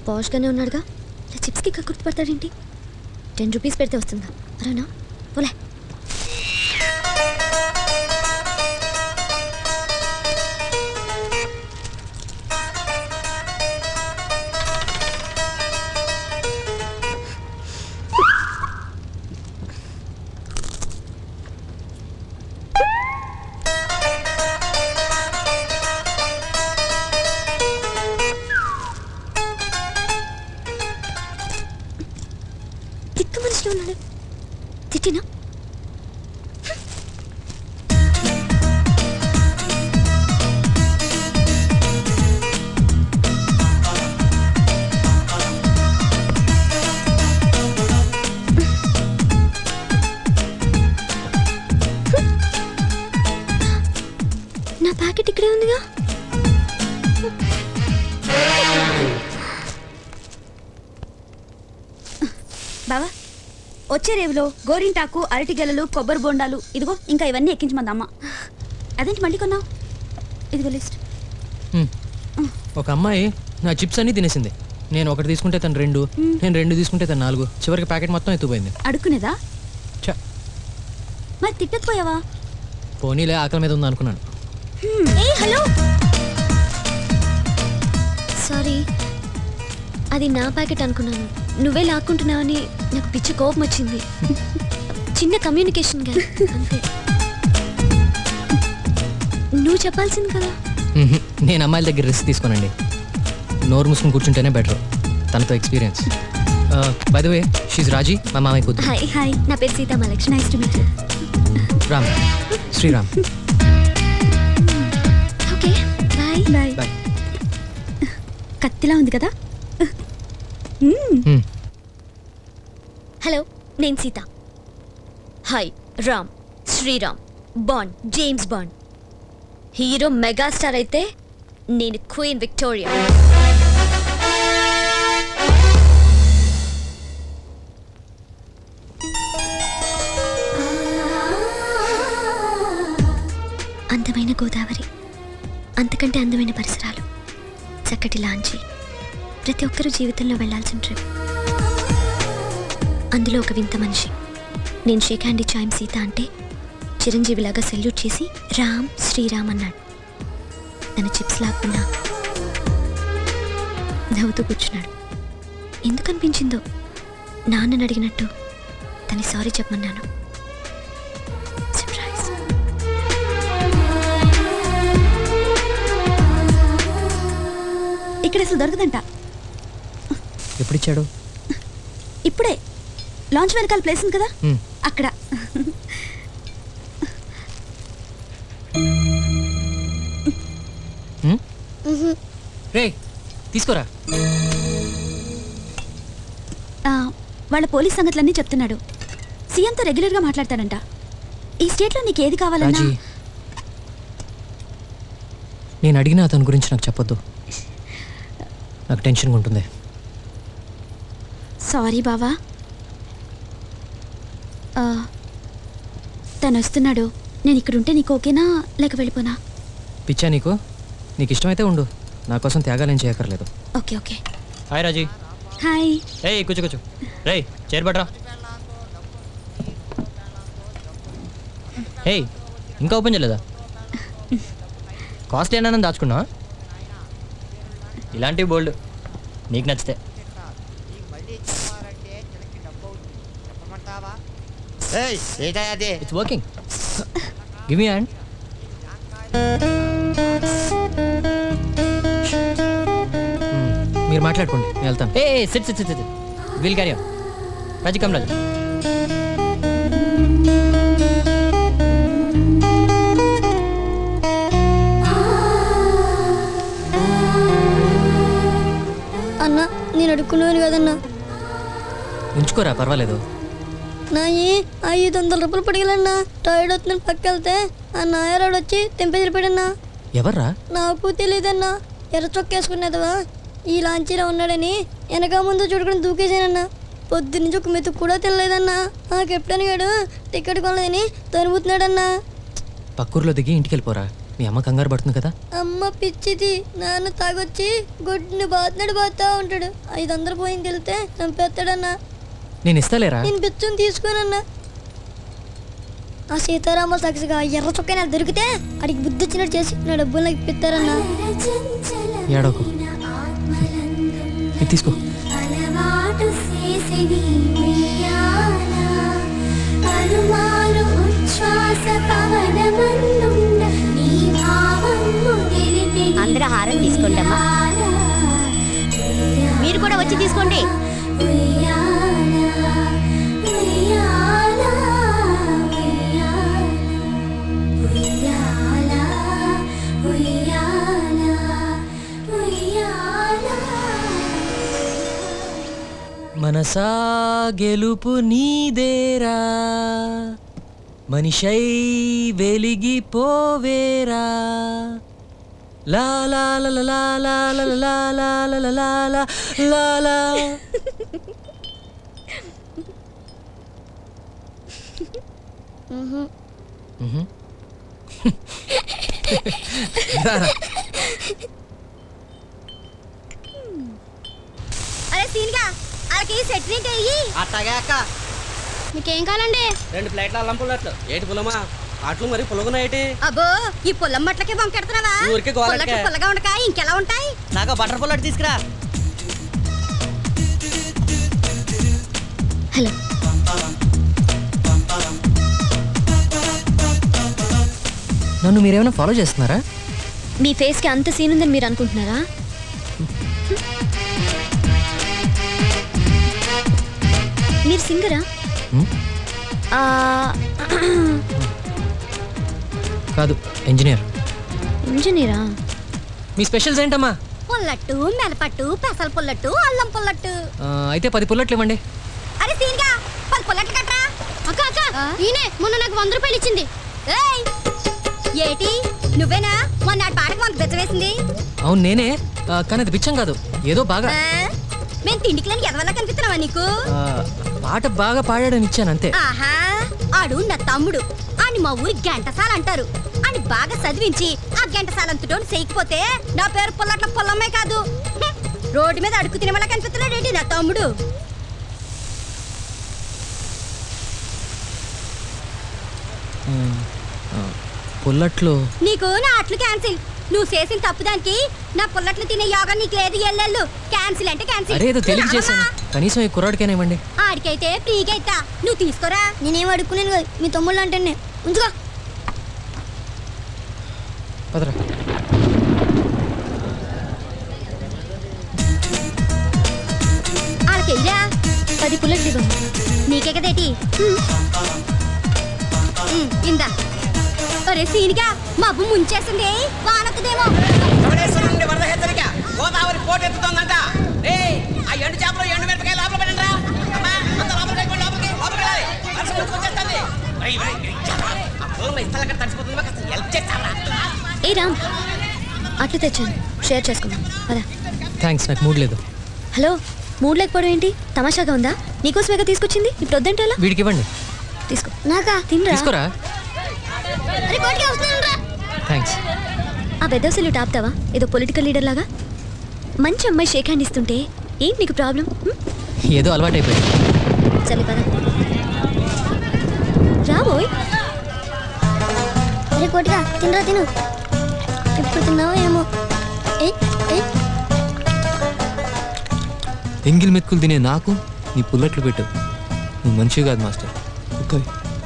పాష్గానే ఉన్నాడుగా ఇలా చిప్స్కి గుర్తుపడతాడేంటి ten rupees పెడితే వస్తుందా అరేనా పోలే తిక్క మనిషిలో ఉన్నాడు తిట్టినా నా ప్యాకెట్ ఇక్కడే ఉందిగా బావా వచ్చే రేవులో గోరింటాకు అరటిగెలలు కొబ్బరి బొండాలు ఇదిగో ఇంకా ఇవన్నీ ఎక్కించమంది అమ్మ అదేంటి మళ్ళీ కొన్నావు ఇదిగో లిస్ట్ హ్మ్. ఒక అమ్మాయి నా చిప్స్ అన్నీ తినేసింది నేను ఒకటి తీసుకుంటే తను రెండు నేను రెండు తీసుకుంటే తను నాలుగు చివరికి ప్యాకెట్ మొత్తం ఎత్తుపోయింది అడుక్కునేదా చ మరి తిట్టకపోయావా పోనీలే ఆకలి మీద ఉంది అనుకున్నాను ఏ హలో సారీ అది నా ప్యాకెట్ అనుకున్నాను నువ్వే లాక్కుంటున్నావని నాకు పిచ్చి కోపం వచ్చింది చిన్న కమ్యూనికేషన్ గ్యాప్ అంతే నువ్వు చెప్పాల్సింది కదా మ్హూ. నేను అమ్మాయిల దగ్గర రిస్క్ తీసుకోనండి నోరు మూసుకుని కూర్చుంటేనే బెటర్ తనతో experience by the way she's Raji మా మామయ్య కూతురు హాయ్ హాయ్ నా పేరు Seetha Mahalakshmi nice to meet you Ram Sriram okay bye bye bye కత్తిలా ఉంది కదా హ్మ్. హలో నేను Seetha hi Ram Sriram Bond James Bond hero megastar అయితే నేను క్వీన్ విక్టోరియా అందమైన గోదావరి అంతకంటే అందమైన పరిసరాలు చక్కటి లాంచి ప్రతి ఒక్కరూ జీవితంలో వెళ్ళాల్సిన ట్రిప్ అందులో ఒక వింత మనిషి నేను షేక్ హ్యాండ్ ఇచ్చాయం సీత అంటే చిరంజీవిలాగా సెల్యూట్ చేసి రామ్ శ్రీరామ్ అన్నాడు తన చిప్స్ లాక్కున్నా నవ్వుతూ కూర్చున్నాడు ఎందుకు అనిపించిందో నాన్నని అడిగినట్టు తని సారీ చెప్పమన్నాను సర్ప్రైజ్ ఇక్కడ అసలు దొరకదంట ఎప్పుడు ఇచ్చాడు ఇప్పుడే లాంచ్ వెనకాల ప్లేస్ ఉంది కదా హ్మ్. అక్కడ హ్మ్? రే తీసుకోరా ఆ, వాళ్ళ పోలీస్ సంగతులన్నీ చెప్తున్నాడు సీఎంతో రెగ్యులర్గా మాట్లాడతాడంట ఈ స్టేట్లో నీకు ఏది కావాలన్నా రాజీ నేను అడిగిన అతని గురించి నాకు చెప్పొద్దు నాకు టెన్షన్గా ఉంటుంది సారీ బావా ఆ, తను వస్తున్నాడు నేను ఇక్కడ ఉంటే నీకు ఓకేనా లేక వెళ్ళిపోనా పిచ్చా నీకు నీకు ఇష్టమైతే ఉండు నా కోసం త్యాగాలేం చేయక్కర్లేదు okay okay hi Raji hi ఏయ్ కూర్చో కూర్చో రే చైర్ పడరా ఏయ్ ఇంకా ఓపెన్ చేయలేదా కాస్ట్ ఏమైనా దాచుకున్నా ఇలాంటివి బోల్డ్ నీకు నచ్చితే ఏయ్ ఏంటయ్యా అది it's working give me hand మీరు మాట్లాడుకోండి నేను వెళ్తాను ఏ sit sit sit will carry on Raji come Raju అన్న నేను అడుక్కున్నాను కదన్నా ఉంచుకోరా పర్వాలేదు నా ఈ ఐదు వందల రూపాయలు పడిగలన్నా టైర్డ్ అవుతుందని పక్క వెళ్తే ఆ నాయరాడు వచ్చి తెంపేసిపోయాడన్నా ఎవర్రా నాకు తెలియదన్నా ఎర్ర చొక్కేసుకునేదవా ఈ లాంచీలో ఉన్నాడని వెనక ముందు చూడకుండా దూకేసానన్నా పొద్దున్నుంచి ఒక మెతుకు కూడా తెలియదన్నా ఆ కెప్టెన్ గాడు టికెట్ కొనలేదని తనుముతున్నాడన్నా పక్కూర్లో దిగి ఇంటికి వెళ్ళిపోరా మీ అమ్మ కంగారు పడుతుంది కదా అమ్మ పిచ్చిది నాన్న తాగొచ్చి గుడ్ని బాతున్నాడు బాతా ఉంటాడు ఐదు వందలు పోయింది వెళ్తే చంపేస్తాడన్నా నేను ఇస్తాలేరా నేను బిచ్చం తీసుకోనన్నా ఆ సీతారామ సాక్షిగా ఎర్ర చొక్కైనా దొరికితే అడిగి బుద్ధి వచ్చినట్టు చేసి నా డబ్బులు నాకు ఇప్పిస్తారన్నా ఏడోకు ఇది తీసుకో అలవాటు చేసిని ఉయ్యాల పలుమారు ఉచ్ఛ్వాస పవనమందుండ నీ భావము తెలిపి అందరూ హారం తీసుకోండి అమ్మా మీరు కూడా వచ్చి తీసుకోండి ఉయ్యాల ఉయ్యాల ఉయ్యాల ఉయ్యాల ఉయ్యాల మనసా గెలుపు నీదేరా మనిషై వెలిగిపోవేరా లా లా లా లా లా లా లా లా లా లా లా లా లా లా మ్హూ. రారా. అరే సీన్గా వాళ్ళకి సెట్ డ్రింక్ అయ్యి అట్టాగే అక్క మీకేం కావాలండి రెండు ప్లేట్ల అల్లం పుల్లట్లు ఏటి పుల్లమా అట్లు మరి పులుగున్నాయేటి అబ్బో ఈ పుల్లం మట్లకే వంకెడుతున్నావా ఊరికే గోలకే. పుల్లట్లు పుల్లగా ఉండక ఇంకెలా ఉంటాయి నాకు బటర్ పుల్లట్ తీసుకురా హలో నన్ను మీరేమైనా ఫాలో చేస్తున్నారా మీ ఫేస్కి అంత సీన్ ఉందని మీరు అనుకుంటున్నారా మీరు సింగరా హ్మ్? ఆ, కాదు ఇంజనీర్ ఇంజనీరా మీ స్పెషల్స్ ఏంటమ్మా పుల్లట్టు మెలపట్టు పెసల పుల్లట్టు అల్లం పుల్లట్టు ఆ, అయితే పది పుల్లట్లు ఇవ్వండి అరే సీన్గా పది పుల్లట్లు కట్రా అక్క అక్క ఈయనే మొన్న నాకు వంద రూపాయలు ఇచ్చింది ఏయ్ ఏటి నువ్వేనా మొన్న ఆ పాటకు వంద బెచ్చ వేసింది అవును నేనే ఆ, కానీ అది బిచ్చం కాదు ఏదో బాగా ఆ? మేము తిండికిలని ఎదవల్ల కనిపిస్తున్నావా నీకు ఆ, పాట బాగా పాడాడని ఇచ్చాను అంతే ఆహా ఆడు నా తమ్ముడు అని మా ఊరి గంటసాల అంటారు అని బాగా చదివించి ఆ గంటసాలంతటోని చేయకపోతే నా పేరు పుల్లట్ల పొల్లమ్మే కాదు హ్మ్. రోడ్డు మీద అడుగు తినే వాళ్ళ కనిపిస్తున్నాడు ఏంటి నా తమ్ముడు ఉమ్, ఆ, పుల్లట్లు నీకు నా అట్లు క్యాన్సిల్ నువ్వు చేసిన తప్పుదానికి నా పుల్లట్లు తినే యోగా నీకు లేదు ఎల్లెళ్ళు క్యాన్సిల్ అంటే క్యాన్సిల్ అరే ఏదో తెలియక చేశాను కనీసం ఈ కుర్రాడికైనా ఇవ్వండి ఆడికైతే ఫ్రీగా ఇస్తా నువ్వు తీసుకోరా నేనేం అడుక్కునేది కాదు మీ తమ్ముళ్ళు అంటే ఉంచుకో పదరా వాళ్ళకెయ్యరా పది పుల్లట్లు ఇవ్వండి నీకే కదేటి ఉమ్, ఇందా ఒరే సీనిగా మబ్బు ముంచేసింది వానొక్కదేమో నుండి వరద హెచ్చరిక గోదావరి పోటెత్తుతోందంట ఏయ్ ఆ ఎండు చేపలు ఎండు మిరపకాయ లోపల పెట్టండి రా అమ్మా అంత లోపల పెట్టుకోండి లోపలికి లోపలికి వెళ్ళాలి వర్షం ముందుకు వచ్చేస్తుంది రై, రై, రై, చాలా. ఆ పొలం ఇస్తాలు అక్కడ తడిసిపోతుంది మాకు అసలు హెల్ప్ చేస్తారా ఏ రామ్ అట్లు తెచ్చాను షేర్ చేసుకుందాం పదా థ్యాంక్స్ నాకు మూడ్ లేదు హలో మూడ్ లేకపోవడం ఏంటి తమాషాగా ఉందా నీకోసమేగా తీసుకొచ్చింది ఇప్పుడు వద్దంటే ఎలా వీడికి ఇవ్వండి తీసుకో నాకా తినరా తీసుకోరా అరే, కోటికి వస్తున్నాను రా. థ్యాంక్స్ ఆ బెదవసలు ఆపుతావా ఏదో పొలిటికల్ లీడర్ లాగా మంచి అమ్మాయి షేక్ హ్యాండ్ ఇస్తుంటే ఏంటి నీకు ప్రాబ్లం ఏదో అలవాటైపోయింది చలి పద రాబోయ్ అరే కోటిగా తినరా తిను ఎప్పుడు తిన్నావో ఏమో ఏయ్ ఏయ్ ఎంగిల్ మెతుకులు తినే నాకు నీ పుల్లట్లు పెట్టు నువ్వు మనిషి కాదు మాస్టర్ ఓకే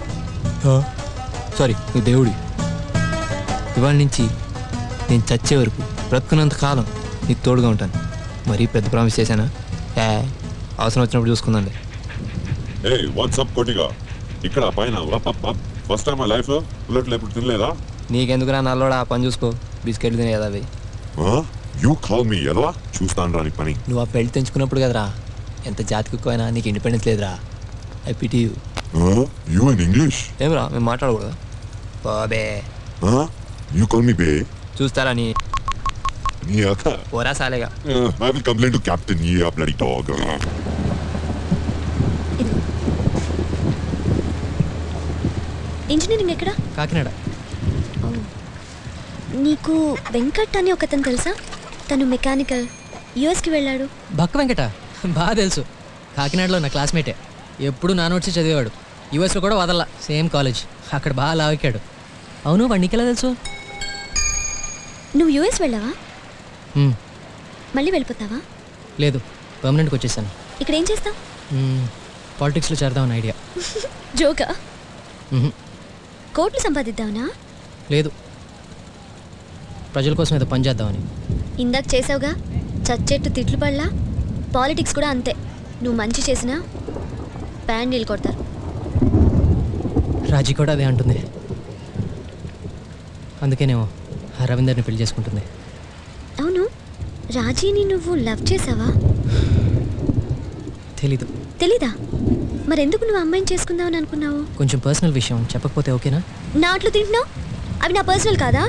సారీ నువ్వు దేవుడి ఇవాళ నుంచి నేను చచ్చే వరకు బ్రతుకున్నంత కాలం నీకు తోడుగా ఉంటాను మరీ పెద్ద ప్రామిస్ చేశానా ఏ అవసరం వచ్చినప్పుడు చూసుకుందండి ఏ వాట్సాప్ కొట్టిగా ఇక్కడ పైన ఫస్ట్ టైం మై లైఫ్ లో బుల్లెట్లు ఎప్పుడు తినలేదా నీకెందుకురా నల్లోడా ఆ పని చూసుకో బిస్కెట్లు తినే కదా అవి యూ కాల్ మీ ఎదవా చూస్తాను రాని పని నువ్వు ఆ పెళ్లి తెంచుకున్నప్పుడు కదరా ఎంత జాతి కుక్కువైనా నీకు ఇండిపెండెన్స్ లేదురా I pity you you in English ఏమరా మేము మాట్లాడకూడదా బాబే యూ కాల్ మీ బే చూస్తారా నీ నీ అక్క పోరా సాలేగా I will complaint to captain ఈ ఆ బ్లడీ డాగ్ ఇంజనీరింగ్ ఎక్కడ కాకినాడ నీకు వెంకట్ అని ఒకతను తెలుసా తను మెకానికల్ యుఎస్కి వెళ్ళాడు బక్క వెంకట బాగా తెలుసు కాకినాడలో నా క్లాస్మేటే ఎప్పుడు నా నోట్స్ చదివేవాడు యూఎస్లో కూడా వదల్లా సేమ్ కాలేజ్ అక్కడ బాగా లావెక్కాడు అవును వాడు నీకెలా తెలుసు నువ్వు యుఎస్ వెళ్ళావా మ్మ్, మళ్ళీ వెళ్ళిపోతావా లేదు పర్మనెంట్కి వచ్చేసాను ఇక్కడ ఏం చేస్తావు పాలిటిక్స్లో చేద్దామని ఐడియా జోకా మ్హూ, కోట్లు సంపాదిద్దావునా లేదు ప్రజల కోసం ఏదో పని చేద్దామని ఇందాక చేసావుగా చచ్చెట్టు తిట్లు పడలా పాలిటిక్స్ కూడా అంతే నువ్వు మంచి చేసినా బ్యాండీలు కొడతారు రాజీ కూడా అదే అంటుంది అందుకేనేమో ఆ రవీందర్ని పెళ్లి చేసుకుంటుంది అవును రాజీని నువ్వు లవ్ చేసావా తెలీదు తెలీదా మరెందుకు నువ్వు అమ్మాయిని చేసుకుందామని అనుకున్నావు కొంచెం పర్సనల్ విషయం చెప్పకపోతే ఓకేనా నా అట్లు తింటున్నావు అవి నా పర్సనల్ కాదా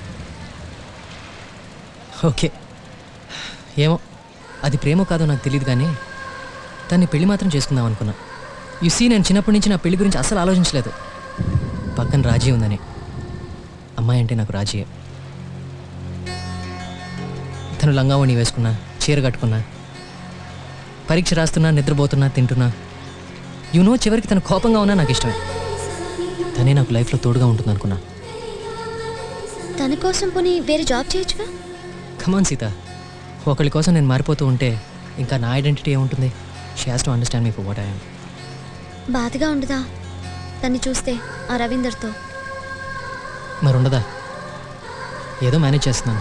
ఓకే ఏమో అది ప్రేమో కాదో నాకు తెలియదు కానీ దాన్ని పెళ్లి మాత్రం చేసుకుందాం అనుకున్నా యు సీ నేను చిన్నప్పటి నుంచి నా పెళ్లి గురించి అస్సలు ఆలోచించలేదు పక్కన రాజీ ఉందని అమ్మాయి అంటే నాకు రాజీయే తను లంగావణి వేసుకున్నా చీర కట్టుకున్నా పరీక్ష రాస్తున్నా నిద్రపోతున్నా తింటున్నా యు నో చివరికి తను కోపంగా ఉన్నా నాకు ఇష్టమే తనే నాకు లైఫ్లో తోడుగా ఉంటుంది అనుకున్నా తన కోసం పోనీ వేరే జాబ్ చేయొచ్చుగా కమాన్ సీత ఒకరి కోసం నేను మారిపోతూ ఉంటే ఇంకా నా ఐడెంటిటీ ఏముంటుంది she has to understand me for what I'm బాధగా ఉండదా తన్ని చూస్తే ఆ రవీందర్తో మరి ఉండదా ఏదో మేనేజ్ చేస్తున్నాను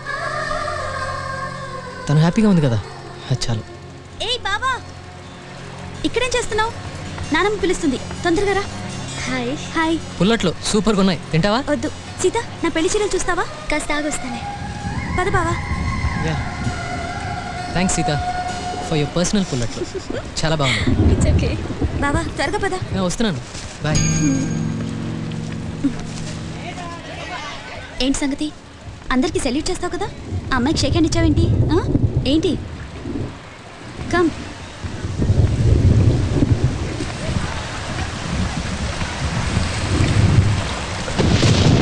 తను హ్యాపీగా ఉంది కదా అది చాలు ఏయ్ బావా ఇక్కడేం చేస్తున్నావు నానమ్మ పిలుస్తుంది తొందరగా రా హాయ్ హాయ్ పుల్లట్లు సూపర్గా ఉన్నాయి తింటావా వద్దు సీత నా పెళ్లి చీరలు చూస్తావా కాస్త ఆగొస్తానే పద బావా yeah thanks Seetha for your personal పుల్లట్లు చాలా బాగుంది ఇట్స్ ఓకే బావా త్వరగా పద నేను వస్తున్నాను బాయ్ ఏంటి సంగతి అందరికి సెల్యూట్ చేస్తావు కదా ఆ అమ్మాయికి షేక్ హ్యాండ్ ఇచ్చావేంటి ఆ? ఏంటి కమ్